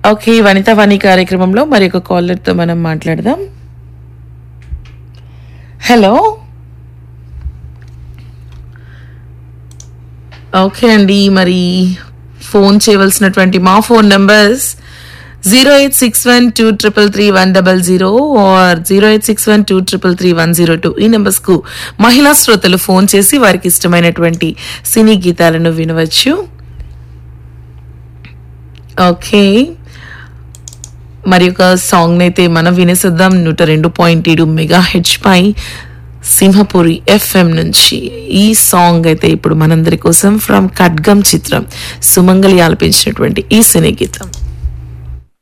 okay వనిత వాణి కార్యక్రమంలో మరి ఒక కాలర్తో మనం మాట్లాడదాం హలో ఓకే అండి మరి ఫోన్ చేయవలసినటువంటి మా phone numbers zero eight six one two triple three one double zero or zero eight six one two triple three one zero two ఈ నెంబర్స్కు మహిళా శ్రోతలు ఫోన్ చేసి వారికి ఇష్టమైనటువంటి సినీ గీతాలను వినవచ్చు ఓకే మరి ఒక సాంగ్ అయితే మనం వినేసిద్దాం నూట రెండు పాయింట్ ఏడు మెగా హెచ్ పై సింహపురి ఎఫ్ఎం నుంచి ఈ సాంగ్ అయితే ఇప్పుడు మనందరి కోసం ఫ్రమ్ ఖడ్గం చిత్రం సుమంగళి ఆలపించినటువంటి ఈ సినీ గీతం